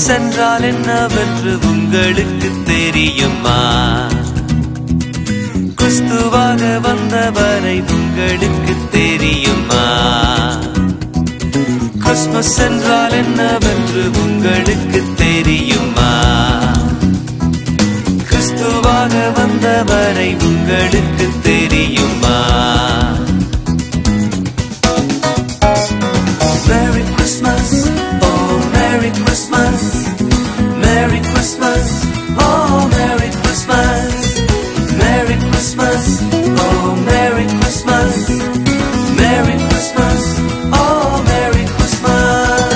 Christmas என்றால் என்னவென்று உங்களுக்கு தெரியுமா கிறிஸ்துவாக வந்தவரை உங்களுக்கு தெரியுமா கிறிஸ்துமஸ் என்றால் என்னவென்று உங்களுக்கு தெரியுமா கிறிஸ்துவாக வந்தவரை உங்களுக்கு தெரியுமா Merry Christmas, oh Merry Christmas, Merry Christmas, oh Merry Christmas, Merry Christmas, oh Merry Christmas, Merry Christmas, oh Merry Christmas.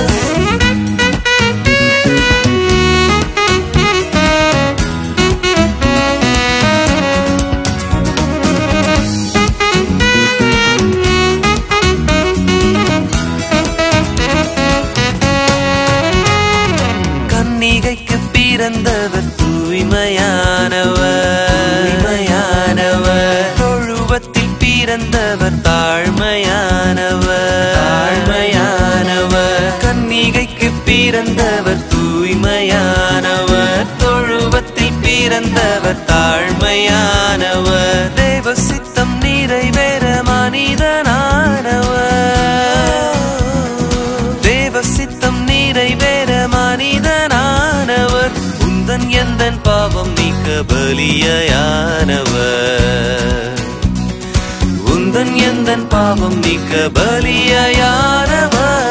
கன்னிகைக்கு பிறந்தவர் தூய்மையானவர் தூய்மையானவர் தொழுவத்தில் பிறந்தவர் தாழ்மையானவர் தாழ்மையானவர் கன்னிகைக்கு பிறந்தவர் தூய்மையானவர் தொழுவத்தில் பிறந்தவர் தாழ்மையானவர் தேவ சித்தம் நிறைவேற மனிதனானவர் தேவ சித்தம் நிறைவேற மனிதனானவர் உந்தன் எந்தன் பாவம் நீக்க பலியானவர் உந்தன் எந்தன் பாவம் நீக்க பலியானவர்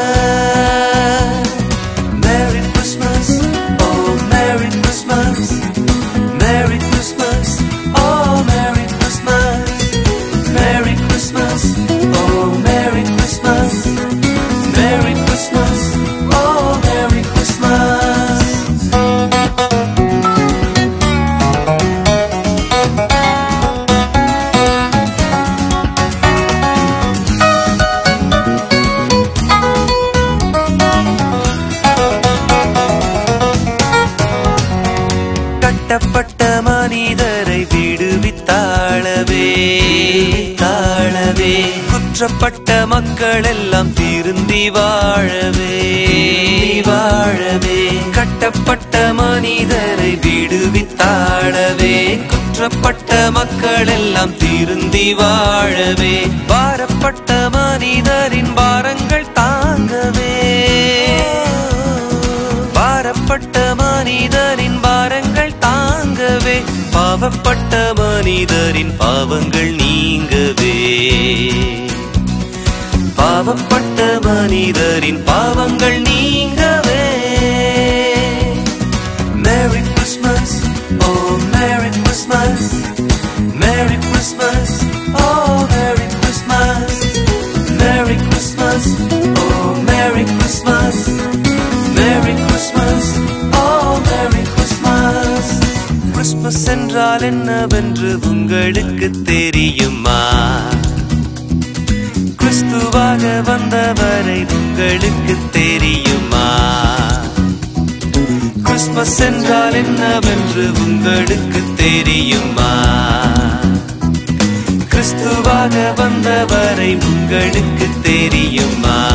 Merry Christmas, oh Merry Christmas, Merry Christmas, oh Merry Christmas, Merry Christmas, oh Merry Christmas, Merry Christmas, oh Merry Christmas. கட்டப்பட்ட மனிதரை விடுவித்தாளவே தாழவே குற்றப்பட்ட மக்கள் எல்லாம் திருந்தி வாழவே வாழவே கட்டப்பட்ட மனிதரை விடுவித்தாளவே குற்றப்பட்ட மக்கள் எல்லாம் திருந்தி வாழவே பாரப்பட்ட மனிதரின் பாரங்கள் தாங்கவே பாரப்பட்ட மனிதரின் பாரங்கள் தாங்கவே பாவப்பட்ட மனிதரின் பாவங்கள் நீங்கவே பாவப்பட்ட மனிதரின் பாவங்கள் நீங்கவே Merry Christmas, oh Merry Christmas, Merry Christmas, oh Merry Christmas, Merry Christmas, oh Merry Christmas, Merry Christmas, oh Merry Christmas. Christmas என்றால் என்னவென்று உங்களுக்கு தெரியுமா கிறிஸ்துவாக வந்தவரை உங்களுக்கு தெரியுமா கிறிஸ்மஸ் என்றால் என்னவென்று உங்களுக்கு தெரியுமா கிறிஸ்துவாக வந்தவரை உங்களுக்கு தெரியுமா